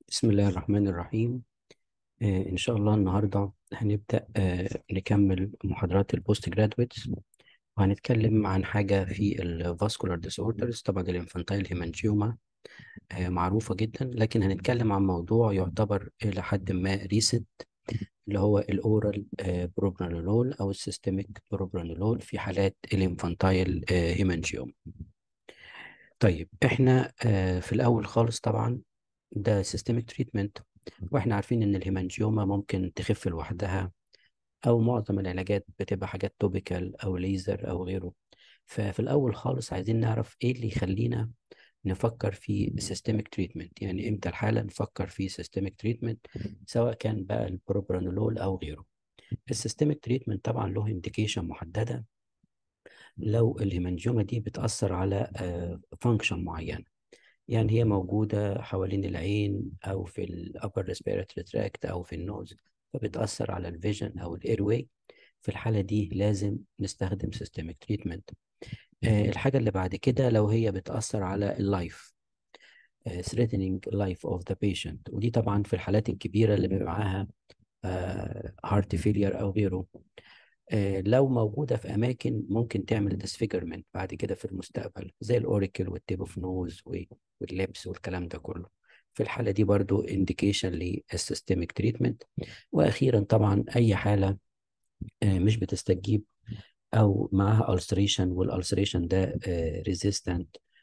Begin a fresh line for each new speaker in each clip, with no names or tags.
بسم الله الرحمن الرحيم آه إن شاء الله النهاردة هنبدأ آه نكمل محاضرات البوست جرادويتس وهنتكلم عن حاجة في الفاسكولار ديسوردرز طبعا الانفانتايل هيمانجيوما آه معروفة جدا لكن هنتكلم عن موضوع يعتبر إلى حد ما ريسنت اللي هو الأورال بروبرانولول أو السيستميك بروبرانولول في حالات الانفانتايل هيمانجيوما طيب احنا آه في الأول خالص طبعا ده سيستميك تريتمنت واحنا عارفين ان الهيمانجيوما ممكن تخف لوحدها او معظم العلاجات بتبقى حاجات توبيكال او ليزر او غيره ففي الاول خالص عايزين نعرف ايه اللي يخلينا نفكر في سيستميك تريتمنت يعني امتى الحاله نفكر في سيستميك تريتمنت سواء كان بقى البروبرانولول او غيره السيستميك تريتمنت طبعا له انديكيشن محدده لو الهيمانجيوما دي بتاثر على فانكشن معينه يعني هي موجودة حوالين العين أو في الأبر ريسبيراتوري تراكت أو في النوز فبتأثر على الفيجن أو الإيرواي في الحالة دي لازم نستخدم سيستميك تريتمنت آه الحاجة اللي بعد كده لو هي بتأثر على اللايف آه threatening life of the patient ودي طبعا في الحالات الكبيرة اللي بيبقى معاها هارت آه فيلير أو غيره آه لو موجودة في أماكن ممكن تعمل disfigurement بعد كده في المستقبل زي الأوريكل والتيب اوف نوز واللبس والكلام ده كله في الحالة دي برضو indication للسيستميك تريتمنت وأخيرا طبعا أي حالة آه مش بتستجيب أو معاها ulceration والulceration ده آه resistant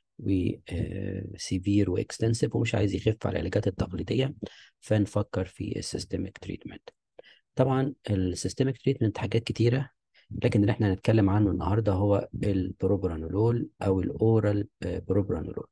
وسيفير واكستنسيف ومش عايز يخف على العلاجات التقليدية فنفكر في السيستميك تريتمنت طبعا السيستميك تريتمنت حاجات كتيره لكن اللي احنا هنتكلم عنه النهارده هو البروبرانولول او الاورال بروبرانولول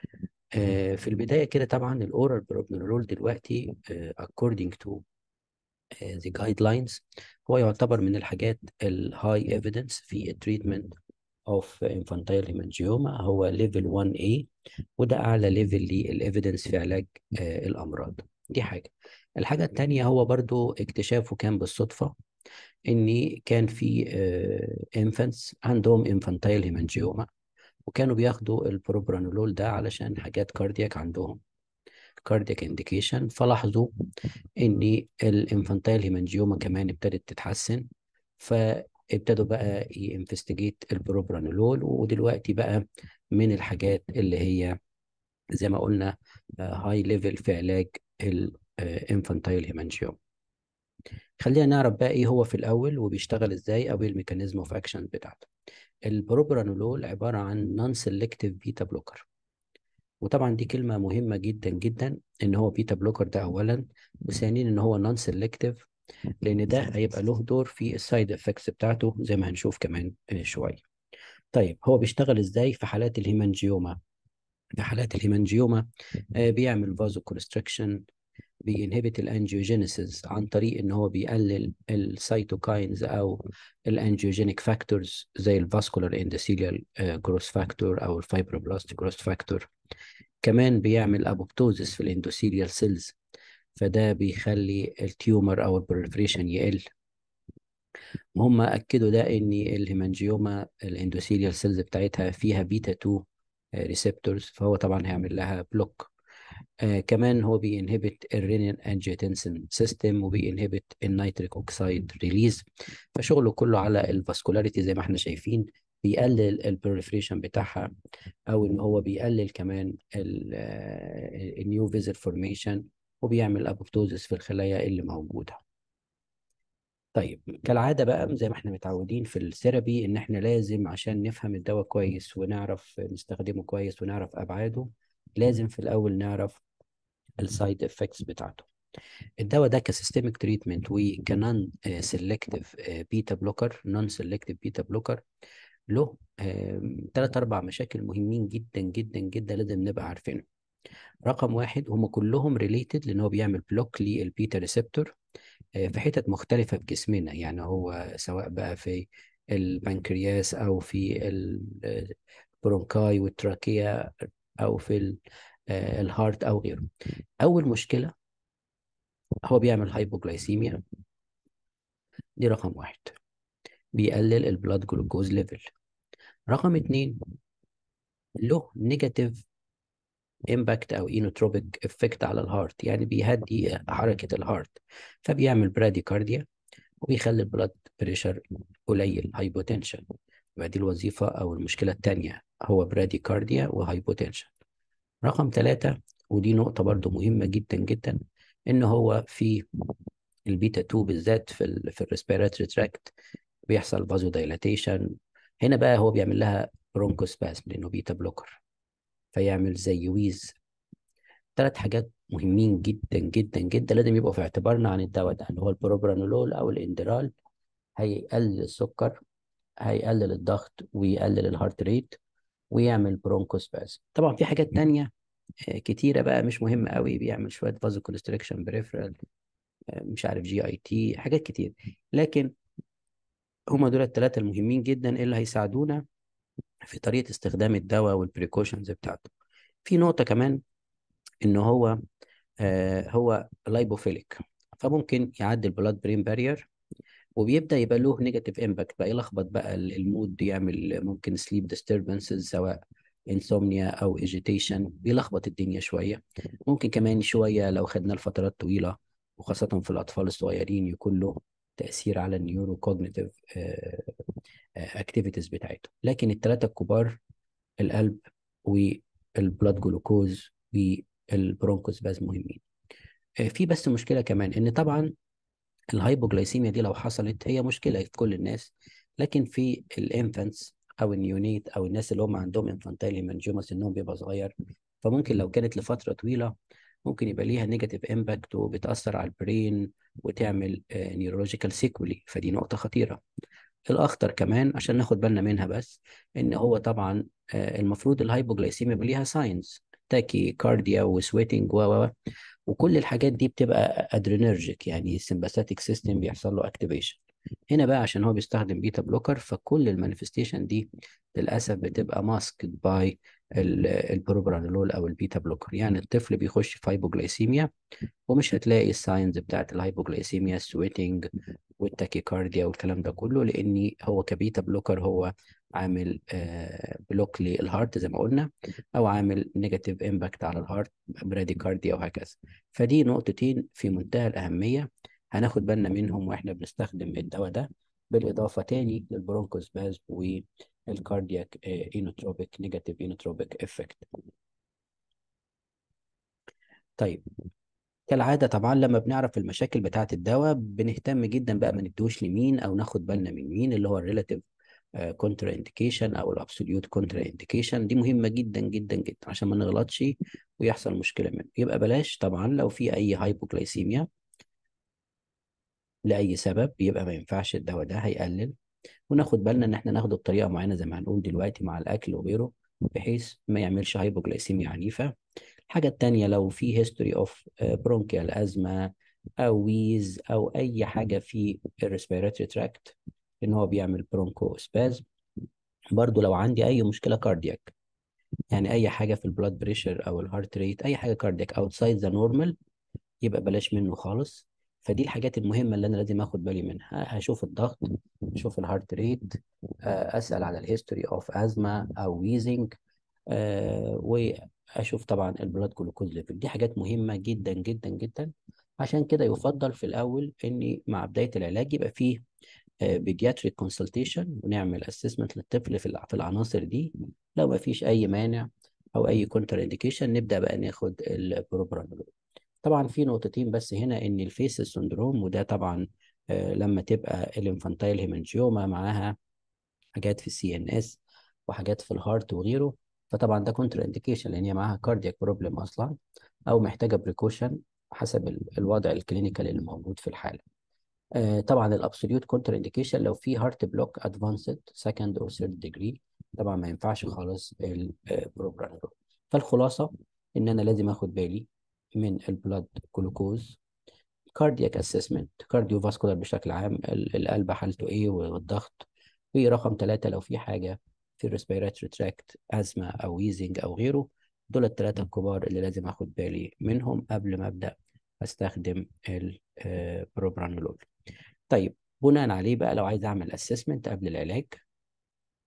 في البدايه كده طبعا الاورال بروبرانولول دلوقتي according to the guidelines هو يعتبر من الحاجات الهاي ايفيدنس في التريتمنت اوف infantile hemangioma هو ليفل 1A وده اعلى ليفل للايفيدنس في علاج الامراض دي حاجه الحاجة التانية هو برضو اكتشافه كان بالصدفة ان كان في انفانتس عندهم انفانتايل هيمانجيوما وكانوا بياخدوا البروبرانولول ده علشان حاجات كاردياك عندهم كاردياك انديكيشن فلاحظوا ان الانفانتايل هيمانجيوما كمان ابتدت تتحسن فابتدوا بقى ينفستيجيت البروبرانولول ودلوقتي بقى من الحاجات اللي هي زي ما قلنا هاي ليفل في علاج الانفانتايل هيمانجيوم خلينا نعرف بقى ايه هو في الاول وبيشتغل ازاي او ايه الميكانيزم اوف اكشن بتاعته البروبرانولول عباره عن نون سيلكتيف بيتا بلوكر وطبعا دي كلمه مهمه جدا جدا ان هو بيتا بلوكر ده اولا وثانيا ان هو نون سيلكتيف لان ده هيبقى له دور في السايد افكتس بتاعته زي ما هنشوف كمان شويه طيب هو بيشتغل ازاي في حالات الهيمانجيوما في حالات الهيمانجيوما بيعمل فازو كونستريكشن بينهبت الانجيوجينيسيس عن طريق ان هو بيقلل السيتوكاينز او الانجيوجينيك فاكتورز زي الفاسكولار اندوثيليال جروث فاكتور او الفايبروبلاست جروث فاكتور كمان بيعمل ابوبتوزس في الاندوثيليال سيلز فده بيخلي التيومر او البروليفريشن يقل وهم اكدوا ده ان الهيمانجيوما الاندوثيليال سيلز بتاعتها فيها بيتا 2 ريسبتورز فهو طبعا هيعمل لها بلوك آه كمان هو بينهبت الرينين انجيوتنسين سيستم وبينهبت النيتريك اوكسايد ريليز فشغله كله على الفاسكولاريتي زي ما احنا شايفين بيقلل البروليفريشن بتاعها او ان هو بيقلل كمان النيو فيزل فورميشن وبيعمل ابوبتوزس في الخلايا اللي موجوده طيب كالعاده بقى زي ما احنا متعودين في الثيرابي ان احنا لازم عشان نفهم الدواء كويس ونعرف نستخدمه كويس ونعرف ابعاده لازم في الاول نعرف السايد افكتس بتاعته الدواء ده كسيستميك تريتمنت وكنون سيلكتيف بيتا بلوكر نون سيلكتيف بيتا بلوكر له ثلاث اربع مشاكل مهمين جدا جدا جدا لازم نبقى عارفينهم رقم واحد هم كلهم ريليتد لان هو بيعمل بلوك للبيتا ريسبتور في حتت مختلفة في جسمنا يعني هو سواء بقى في البنكرياس او في البرونكاي والتراكية او في الهارت او غيره اول مشكله هو بيعمل هايبوجلايسيميا دي رقم واحد بيقلل البلاد جلوكوز ليفل رقم اتنين له نيجاتيف امباكت او اينوتروبيك افكت على الهارت يعني بيهدي حركه الهارت فبيعمل براديكارديا وبيخلي البلاد بريشر قليل هايبوتنشن يبقى دي الوظيفه او المشكله الثانيه هو براديكارديا وهايبوتنشن رقم ثلاثة ودي نقطة برضو مهمة جدا جدا إن هو في البيتا 2 بالذات في ال في الريسبيراتوري تراكت بيحصل فازو دايلاتيشن هنا بقى هو بيعمل لها برونكوسباسم لأنه بيتا بلوكر فيعمل زي ويز ثلاث حاجات مهمين جدا جدا جدا لازم يبقوا في اعتبارنا عن الدواء ده اللي هو البروبرانولول أو الاندرال هيقلل السكر هيقلل الضغط ويقلل الهارت ريت ويعمل برونكوسباسم طبعا في حاجات تانية كتيرة بقى مش مهمة قوي بيعمل شوية فازو كونستريكشن بريفرال مش عارف جي اي تي حاجات كتير لكن هما دول الثلاثة المهمين جدا اللي هيساعدونا في طريقة استخدام الدواء والبريكوشنز بتاعته في نقطة كمان ان هو آه هو لايبوفيليك فممكن يعدي البلاد برين بارير وبيبدا يبقى له نيجاتيف امباكت بقى يلخبط بقى المود يعمل ممكن سليب ديستربنسز سواء انسومنيا او ايجيتيشن بيلخبط الدنيا شويه ممكن كمان شويه لو خدناه لفترات طويله وخاصه في الاطفال الصغيرين يكون له تاثير على النيورو كوجنيتيف اكتيفيتيز بتاعته لكن الثلاثه الكبار القلب والبلاد جلوكوز والبرونكوس باز مهمين في بس مشكله كمان ان طبعا الهايبوجلايسيميا دي لو حصلت هي مشكله في كل الناس لكن في الانفانتس او النيونيت او الناس اللي هم عندهم انفانتايل هيمانجيوما سنهم بيبقى صغير فممكن لو كانت لفتره طويله ممكن يبقى ليها نيجاتيف امباكت وبتاثر على البرين وتعمل نيورولوجيكال سيكولي فدي نقطه خطيره الاخطر كمان عشان ناخد بالنا منها بس ان هو طبعا المفروض الهايبوجلايسيميا يبقى ليها ساينز تاكي كارديا وسويتنج و وكل الحاجات دي بتبقى ادرينرجيك يعني السمباثيك سيستم بيحصل له اكتيفيشن هنا بقى عشان هو بيستخدم بيتا بلوكر فكل المانيفستيشن دي للاسف بتبقى ماسكد باي البروبرانولول او البيتا بلوكر يعني الطفل بيخش في هايبوجلايسيميا ومش هتلاقي الساينز بتاعت الهايبوجلايسيميا السويتنج والتاكيكارديا والكلام ده كله لان هو كبيتا بلوكر هو عامل بلوك للهارت زي ما قلنا او عامل نيجاتيف امباكت على الهارت براديكارديا وهكذا فدي نقطتين في منتهى الاهميه هناخد بالنا منهم واحنا بنستخدم الدواء ده بالاضافه تاني للبرونكوسباز والكاردياك اينوتروبيك نيجاتيف اينوتروبيك افكت طيب كالعادة طبعا لما بنعرف المشاكل بتاعة الدواء بنهتم جدا بقى ما ندوش لمين او ناخد بالنا من مين اللي هو الريلاتيف كونترا انديكيشن او الابسوليوت كونترا انديكيشن دي مهمه جدا جدا جدا عشان ما نغلطش ويحصل مشكله منه يبقى بلاش طبعا لو في اي هايبوكلايسيميا لاي سبب يبقى ما ينفعش الدواء ده هيقلل وناخد بالنا ان احنا ناخده بطريقه معينه زي ما هنقول دلوقتي مع الاكل وغيره بحيث ما يعملش هايبوكلايسيميا عنيفه الحاجه الثانيه لو في هيستوري اوف برونكيال ازمه او ويز او اي حاجه في الريسبيراتوري تراكت ان هو بيعمل برونكو سبازم برضو لو عندي اي مشكله كاردياك يعني اي حاجه في البلاد بريشر او الهارت ريت اي حاجه كاردياك اوتسايد ذا نورمال يبقى بلاش منه خالص فدي الحاجات المهمه اللي انا لازم اخد بالي منها هشوف الضغط اشوف الهارت ريت اسال على الهيستوري اوف ازما او ويزنج واشوف طبعا البلاد جلوكوز ليفل دي حاجات مهمه جدا جدا جدا عشان كده يفضل في الاول اني مع بدايه العلاج يبقى فيه بيدياتريك كونسلتيشن ونعمل اسسمنت للطفل في في العناصر دي لو ما فيش اي مانع او اي كونتر انديكيشن نبدا بقى ناخد البروبرانولول طبعا في نقطتين بس هنا ان الفيس سندروم وده طبعا لما تبقى الانفانتايل هيمانجيوما معاها حاجات في السي ان اس وحاجات في الهارت وغيره فطبعا ده كونتر انديكيشن لان هي معاها كاردياك بروبلم اصلا او محتاجه بريكوشن حسب الوضع الكلينيكال اللي موجود في الحاله آه طبعا الابسوليوت كونتر انديكيشن لو في هارت بلوك ادفانسد سكند اور ثيرد ديجري طبعا ما ينفعش خالص البروبرانولول فالخلاصه ان انا لازم اخد بالي من البلاد جلوكوز كاردياك اسسمنت كارديو فاسكولار بشكل عام القلب حالته ايه والضغط ورقم ثلاثة لو في حاجه في الريسبيراتوري تراكت ازمه او ويزنج او غيره دول الثلاثه الكبار اللي لازم اخد بالي منهم قبل ما ابدا استخدم البروبرانولول طيب بناء عليه بقى لو عايز اعمل اسسمنت قبل العلاج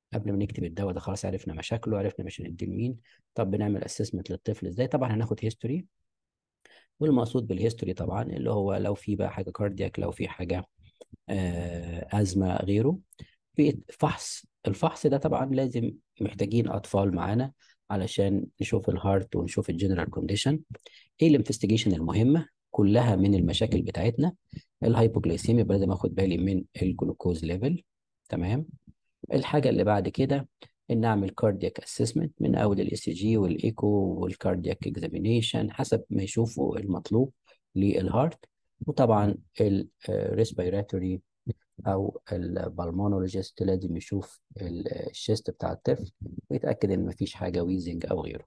قبل ما نكتب الدواء ده خلاص عرفنا مشاكله عرفنا مش هندي لمين طب بنعمل اسسمنت للطفل ازاي طبعا هناخد هيستوري والمقصود بالهيستوري طبعا اللي هو لو في بقى حاجه كاردياك لو في حاجه آه ازمه غيره في فحص الفحص ده طبعا لازم محتاجين اطفال معانا علشان نشوف الهارت ونشوف الجنرال كونديشن ايه الانفستيجيشن المهمه كلها من المشاكل بتاعتنا الهايبوجلايسيميا يبقى لازم اخد بالي من الجلوكوز ليفل تمام الحاجه اللي بعد كده ان اعمل كاردياك اسسمنت من اول الاي سي جي والايكو والكاردياك اكزامينيشن حسب ما يشوفوا المطلوب للهارت وطبعا الريسبيراتوري او البالمونولوجيست لازم يشوف الشيست بتاع الطفل ويتاكد ان مفيش حاجه ويزنج او غيره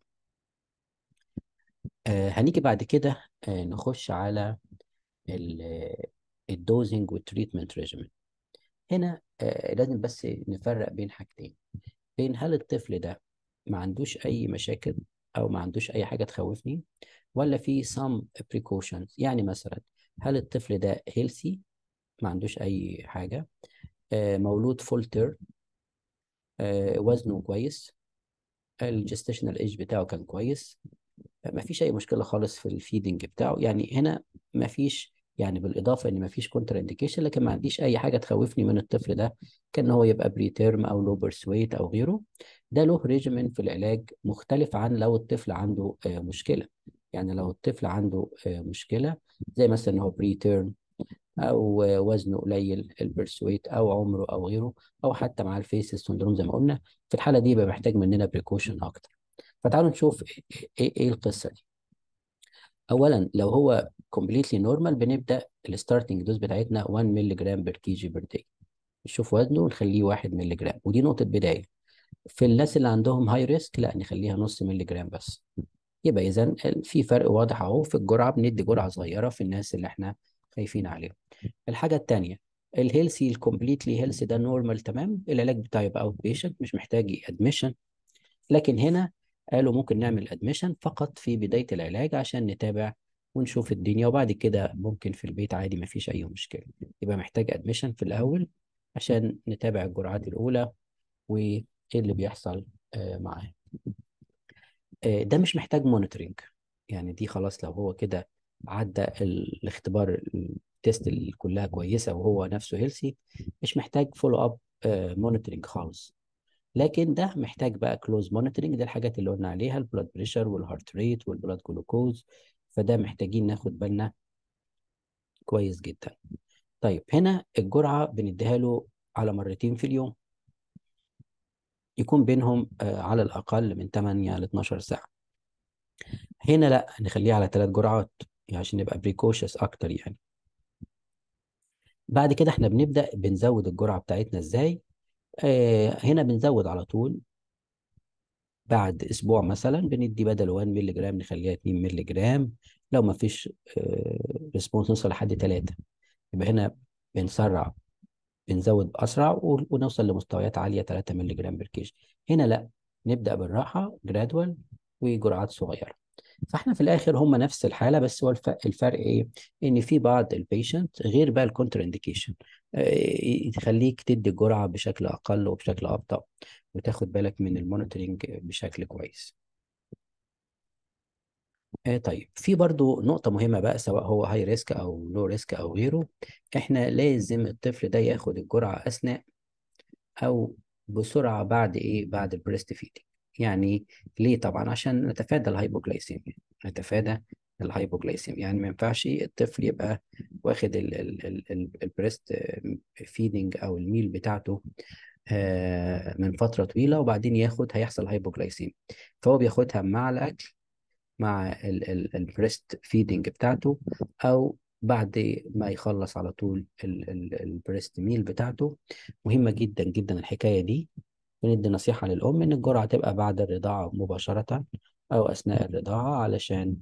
آه هنيجي بعد كده آه نخش على الدوزنج والتريتمنت ريجيمن هنا آه لازم بس نفرق بين حاجتين بين هل الطفل ده ما عندوش اي مشاكل او ما عندوش اي حاجه تخوفني ولا في some precautions يعني مثلا هل الطفل ده healthy ما عندوش اي حاجه آه مولود فول تير آه وزنه كويس الجستيشنال ايج بتاعه كان كويس ما فيش اي مشكله خالص في الفيدنج بتاعه يعني هنا ما فيش يعني بالاضافه ان ما فيش كونتر انديكيشن لكن ما عنديش اي حاجه تخوفني من الطفل ده كان هو يبقى بري تيرم او لو بيرث ويت او غيره ده له ريجيمن في العلاج مختلف عن لو الطفل عنده آه مشكله يعني لو الطفل عنده آه مشكله زي مثلا ان هو بري تيرم او وزنه قليل البيرث ويت او عمره او غيره او حتى مع الفيس سندروم زي ما قلنا في الحاله دي يبقى محتاج مننا بريكوشن اكتر فتعالوا نشوف ايه ايه القصه دي اولا لو هو كومبليتلي نورمال بنبدا الستارتنج دوز بتاعتنا 1 مللي جرام بير كي جي بير داي نشوف وزنه ونخليه 1 مللي جرام ودي نقطه بدايه في الناس اللي عندهم هاي ريسك لا نخليها نص مللي جرام بس يبقى اذا في فرق واضح اهو في الجرعه بندي جرعه صغيره في الناس اللي احنا خايفين عليهم الحاجه الثانيه الهيلثي الكومبليتلي هيلثي ده نورمال تمام العلاج بتاعه يبقى اوت بيشنت مش محتاج ادميشن لكن هنا قالوا ممكن نعمل ادميشن فقط في بدايه العلاج عشان نتابع ونشوف الدنيا وبعد كده ممكن في البيت عادي ما فيش اي مشكله يبقى محتاج ادميشن في الاول عشان نتابع الجرعات الاولى وايه اللي بيحصل آه معاه آه ده مش محتاج مونيتورنج يعني دي خلاص لو هو كده عدى الاختبار التيست اللي كلها كويسه وهو نفسه هيلسي مش محتاج فولو اب مونيتورنج خالص لكن ده محتاج بقى كلوز مونيتورنج ده الحاجات اللي قلنا عليها البلاد بريشر والهارت ريت والبلاد جلوكوز فده محتاجين ناخد بالنا كويس جدا طيب هنا الجرعه بنديها له على مرتين في اليوم يكون بينهم آه على الاقل من 8 ل 12 ساعه هنا لا نخليها على ثلاث جرعات يعني عشان نبقى بريكوشس اكتر يعني بعد كده احنا بنبدا بنزود الجرعه بتاعتنا ازاي آه هنا بنزود على طول بعد اسبوع مثلا بندي بدل 1 مللي جرام نخليها 2 مللي جرام لو ما فيش آه ريسبونس نوصل لحد 3 يبقى هنا بنسرع بنزود اسرع ونوصل لمستويات عاليه 3 مللي جرام بالكيج هنا لا نبدا بالراحه جرادوال وجرعات صغيره فاحنا في الاخر هم نفس الحاله بس هو الفرق ايه ان في بعض البيشنت غير بقى الكونتر انديكيشن يخليك تدي الجرعه بشكل اقل وبشكل ابطا وتاخد بالك من المونيتورنج بشكل كويس آه طيب في برضو نقطة مهمة بقى سواء هو هاي ريسك أو لو ريسك أو غيره إحنا لازم الطفل ده ياخد الجرعة أثناء أو بسرعة بعد إيه بعد البريست فيدنج يعني ليه طبعا عشان نتفادى الهايبوجلايسيميا نتفادى الهايبوجلايسيميا يعني ما ينفعش الطفل يبقى واخد ال ال ال ال البريست فيدنج او الميل بتاعته من فتره طويله وبعدين ياخد هيحصل هايبوجلايسيميا فهو بياخدها مع الاكل مع البريست فيدنج بتاعته او بعد ما يخلص على طول البريست ميل بتاعته مهمه جدا جدا الحكايه دي بندي نصيحة للأم إن الجرعة تبقى بعد الرضاعة مباشرة أو أثناء الرضاعة علشان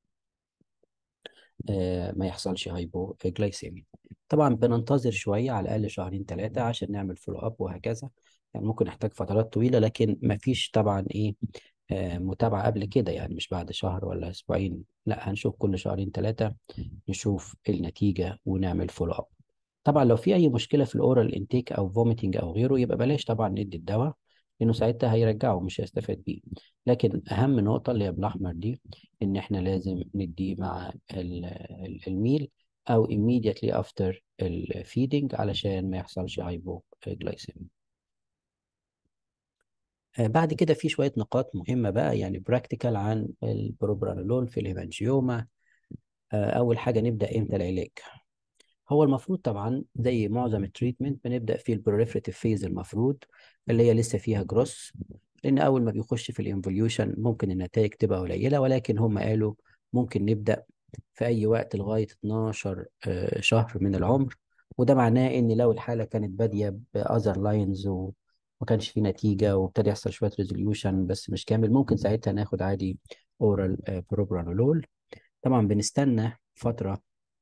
آه ما يحصلش هايبوجلايسيميا طبعا بننتظر شوية على الأقل شهرين ثلاثة عشان نعمل فولو أب وهكذا يعني ممكن نحتاج فترات طويلة لكن ما فيش طبعا إيه آه متابعة قبل كده يعني مش بعد شهر ولا أسبوعين لا هنشوف كل شهرين ثلاثة نشوف النتيجة ونعمل فولو أب طبعا لو في اي مشكله في الاورال انتيك او فوميتنج او غيره يبقى بلاش طبعا ندي الدواء لانه ساعتها هيرجعه مش هيستفاد بيه لكن اهم نقطه اللي هي بالاحمر دي ان احنا لازم نديه مع ال- ال- الميل او immediately after الفيدنج علشان ما يحصلش هايبوجلايسيميا آه، بعد كده في شويه نقاط مهمه بقى يعني براكتيكال عن البروبرانولول في الهيمانجيوما آه، اول حاجه نبدا امتى العلاج هو المفروض طبعا زي معظم التريتمنت بنبدا في البروليفريتيف فيز المفروض اللي هي لسه فيها جروس لان اول ما بيخش في الانفوليوشن ممكن النتائج تبقى قليله ولكن هم قالوا ممكن نبدا في اي وقت لغايه 12 آه، شهر من العمر وده معناه ان لو الحاله كانت باديه باذر لاينز وما كانش في نتيجه وابتدى يحصل شويه ريزوليوشن بس مش كامل ممكن ساعتها ناخد عادي اورال بروبرانولول طبعا بنستنى فتره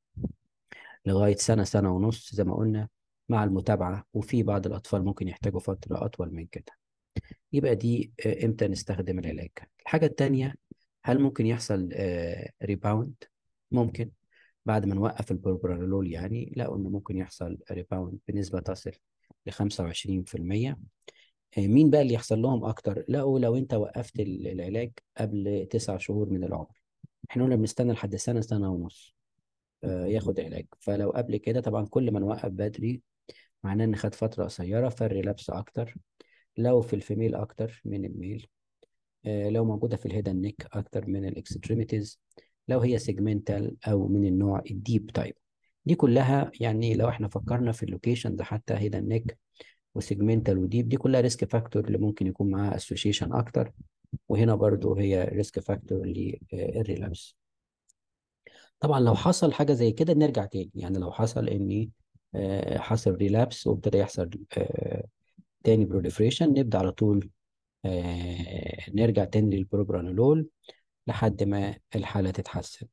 لغاية سنة سنة ونص زي ما قلنا مع المتابعة وفي بعض الأطفال ممكن يحتاجوا فترة أطول من كده يبقى دي آه، إمتى نستخدم العلاج الحاجة التانية هل ممكن يحصل ريباوند ممكن بعد ما نوقف البروبرانولول يعني لقوا إنه ممكن يحصل ريباوند بنسبة تصل ل 25% آه، مين بقى اللي يحصل لهم أكتر لقوا لو أنت وقفت ال- العلاج قبل تسع شهور من العمر احنا قلنا بنستنى لحد سنة سنة ونص آه، ياخد علاج فلو قبل كده طبعا كل ما نوقف بدري معناه ان خد فترة قصيرة فالريلابس اكتر لو في الفيميل اكتر من الميل آه، لو موجودة في الهيد نيك اكتر من الاكستريميتيز لو هي سيجمنتال او من النوع الديب تايب دي كلها يعني لو احنا فكرنا في اللوكيشنز حتى هيد نيك وسيجمنتال وديب دي كلها ريسك فاكتور اللي ممكن يكون معاها اسوشيشن اكتر وهنا برضو هي ريسك فاكتور للريلابس طبعا لو حصل حاجه زي كده نرجع تاني يعني لو حصل ان آه، حصل ريلابس وابتدى يحصل آه، تاني بروليفريشن نبدا على طول آه، نرجع تاني للبروبرانولول لحد ما الحاله تتحسن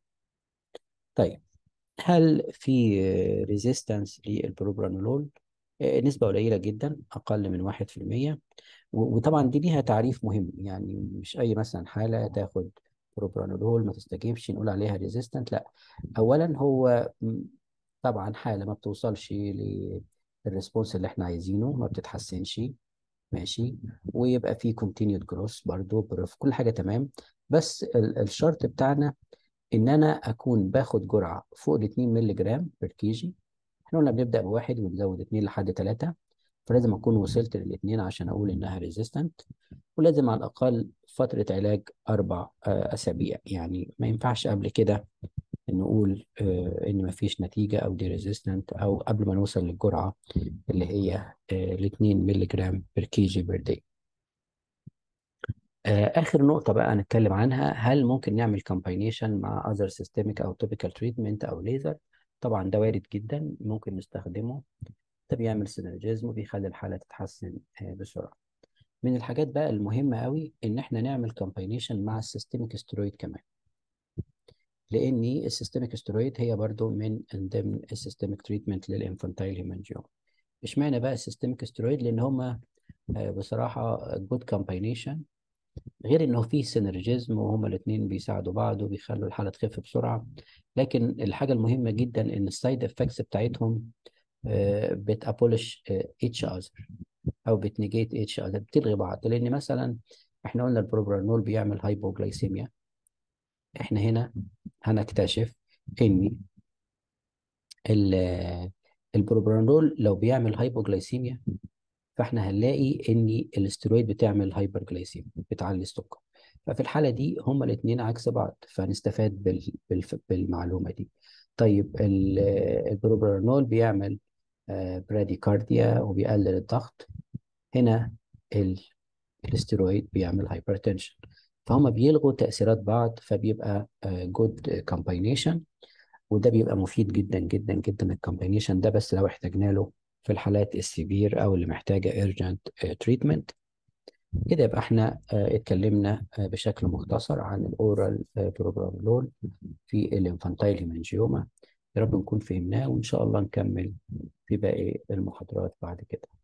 طيب هل في ريزيستنس للبروبرانولول آه، نسبة قليلة جدا أقل من واحد في المية و- وطبعا دي ليها تعريف مهم يعني مش أي مثلا حالة تاخد بروبرانولول ما تستجيبش نقول عليها ريزيستنت لا أولا هو م، طبعا حالة ما بتوصلش للريسبونس اللي احنا عايزينه ما بتتحسنش ماشي ويبقى في continued growth برضو برف كل حاجة تمام بس ال- الشرط بتاعنا ان انا اكون باخد جرعة فوق ال 2 مللي جرام بير كيجي احنا قلنا بنبدأ بواحد ونزود اتنين لحد تلاتة فلازم اكون وصلت للاتنين عشان اقول انها ريزيستنت ولازم على الاقل فترة علاج اربع آه، اسابيع يعني ما ينفعش قبل كده نقول آه، ان مفيش نتيجة او دي ريزيستنت او قبل ما نوصل للجرعة اللي هي ال 2 مللي جرام بير كيجي بير داي آخر نقطة بقى هنتكلم عنها هل ممكن نعمل كومباينيشن مع other systemic أو topical treatment أو ليزر طبعا ده وارد جدا ممكن نستخدمه ده بيعمل سينرجيزم وبيخلي الحالة تتحسن آه، بسرعة من الحاجات بقى المهمة قوي إن إحنا نعمل كومباينيشن مع السيستميك ستيرويد كمان لأن السيستميك ستيرويد هي برضو من ضمن السيستميك تريتمنت للإنفانتايل هيمانجيوم اشمعنى بقى السيستميك ستيرويد لأن هما آه، بصراحة جود كومباينيشن غير انه في سينرجيزم وهما الاثنين بيساعدوا بعض وبيخلوا الحاله تخف بسرعه لكن الحاجه المهمه جدا ان السايد افكتس بتاعتهم بتابولش اتش اذر او بتنيجيت اتش اذر بتلغي بعض لان مثلا احنا قلنا البروبرانول بيعمل هايبوغلايسيميا احنا هنا هنكتشف ان ال- البروبرانول لو بيعمل هايبوغلايسيميا فاحنا هنلاقي ان الاسترويد بتعمل هايبرجلايسيميا بتعلي السكر ففي الحاله دي هما الاثنين عكس بعض فهنستفاد بال... بال... بالمعلومه دي طيب ال- البروبرانول بيعمل آه، براديكارديا وبيقلل الضغط هنا ال... الاسترويد بيعمل هايبرتنشن فهم بيلغوا تاثيرات بعض فبيبقى جود كومباينيشن وده بيبقى مفيد جدا جدا جدا الكومباينيشن ده بس لو احتاجنا له في الحالات السيفير او اللي محتاجه ايرجنت تريتمنت كده يبقى احنا آه، اتكلمنا آه، بشكل مختصر عن الاورال بروبرانولول في الانفانتايل هيمانجيوما يا رب نكون فهمناه وان شاء الله نكمل في باقي المحاضرات بعد كده